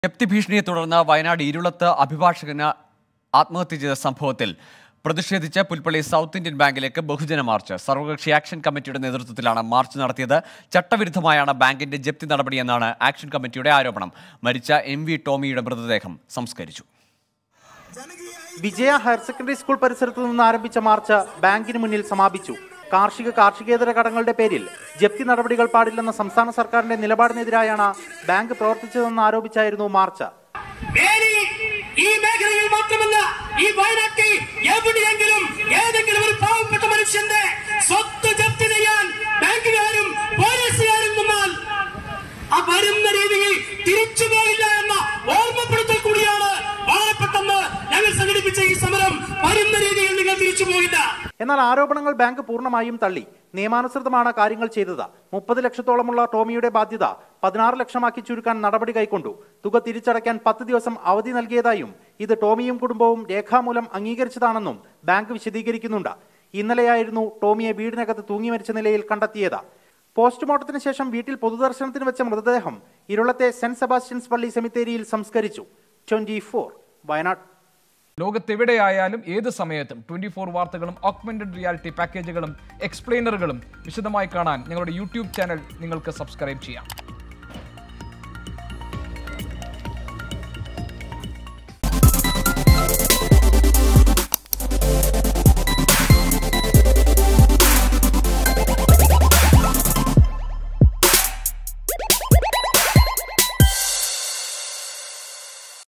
ജപ്തി ഭീഷണിയെ തുടർന്ന് വയനാട് ഇരുളത്ത് അഭിഭാഷകന് ആത്മഹത്യ ചെയ്ത സംഭവത്തിൽ പ്രതിഷേധിച്ച് പുൽപ്പള്ളി സൗത്ത് ഇന്ത്യൻ ബാങ്കിലേക്ക് ബഹുജന മാർച്ച് സർവകക്ഷി ആക്ഷൻ കമ്മിറ്റിയുടെ നേതൃത്വത്തിലാണ് മാർച്ച് നടത്തിയത് ചട്ടവിരുദ്ധമായാണ് ബാങ്കിന്റെ ജപ്തി നടപടിയെന്നാണ് ആക്ഷൻ കമ്മിറ്റിയുടെ ആരോപണം മരിച്ച എം വി ടോമിയുടെ മൃതദേഹം സംസ്കരിച്ചു വിജയ ഹയർ സെക്കൻഡറി സ്കൂൾ പരിസരത്ത് നിന്ന് ആരംഭിച്ച മാർച്ച് ബാങ്കിന് മുന്നിൽ സമാപിച്ചു കാർഷിക കാർഷികേതര കടങ്ങളുടെ പേരിൽ ജപ്തി നടപടികൾ പാടില്ലെന്ന സംസ്ഥാന സർക്കാരിന്റെ നിലപാടിനെതിരായാണ് ബാങ്ക് പ്രവർത്തിച്ചതെന്ന് ആരോപിച്ചായിരുന്നു മാർച്ച് വേലി ഈ മേഖലയിൽ മാത്രമല്ല ഈ വയനാട്ടിൽ എവിടെയെങ്കിലും ഏതെങ്കിലും ഒരു പാവപ്പെട്ട മനുഷ്യന്റെ സ്വത്ത് ജപ്തി ചെയ്യാൻ ബാങ്കുകാരും പോലീസുകാരും നിന്നാൽ ആ വരുന്ന രീതിയിൽ തിരിച്ചു പോയില്ല എന്ന ഓർമ്മപ്പെടുത്തൽ കൂടിയാണ് വളരെ പെട്ടെന്ന് ഞങ്ങൾ സംഘടിപ്പിച്ച ഈ സമരം വരുന്ന രീതിയിൽ നിങ്ങൾ തിരിച്ചു പോയില്ല എന്നാൽ ആരോപണങ്ങൾ ബാങ്ക് പൂർണ്ണമായും തള്ളി നിയമാനുസൃതമാണ് കാര്യങ്ങൾ ചെയ്തത് മുപ്പത് ലക്ഷത്തോളമുള്ള ടോമിയുടെ ബാധ്യത പതിനാറ് ലക്ഷമാക്കി ചുരുക്കാൻ നടപടി കൈക്കൊണ്ടു തുക തിരിച്ചടയ്ക്കാൻ പത്ത് ദിവസം അവധി നൽകിയതായും ഇത് ടോമിയും കുടുംബവും രേഖാമൂലം അംഗീകരിച്ചതാണെന്നും ബാങ്ക് വിശദീകരിക്കുന്നുണ്ട് ഇന്നലെയായിരുന്നു ടോമിയെ വീടിനകത്ത് തൂങ്ങി മരിച്ച നിലയിൽ കണ്ടെത്തിയത് പോസ്റ്റ്മോർട്ടത്തിന് ശേഷം വീട്ടിൽ പൊതുദർശനത്തിന് വെച്ച മൃതദേഹം ഇരുളത്തെ സെന്റ് സെബാസ്റ്റ്യൻസ് പള്ളി സെമിത്തേരിയിൽ സംസ്കരിച്ചു ട്വന്റി വയനാട് ലോകത്തെവിടെയായാലും ഏത് സമയത്തും ട്വന്റി ഫോർ വാർത്തകളും ഓഗ്മെന്റഡ് റിയാലിറ്റി പാക്കേജുകളും എക്സ്പ്ലെയിനറുകളും വിശദമായി കാണാൻ ഞങ്ങളുടെ യൂട്യൂബ് ചാനൽ നിങ്ങൾക്ക് സബ്സ്ക്രൈബ് ചെയ്യാം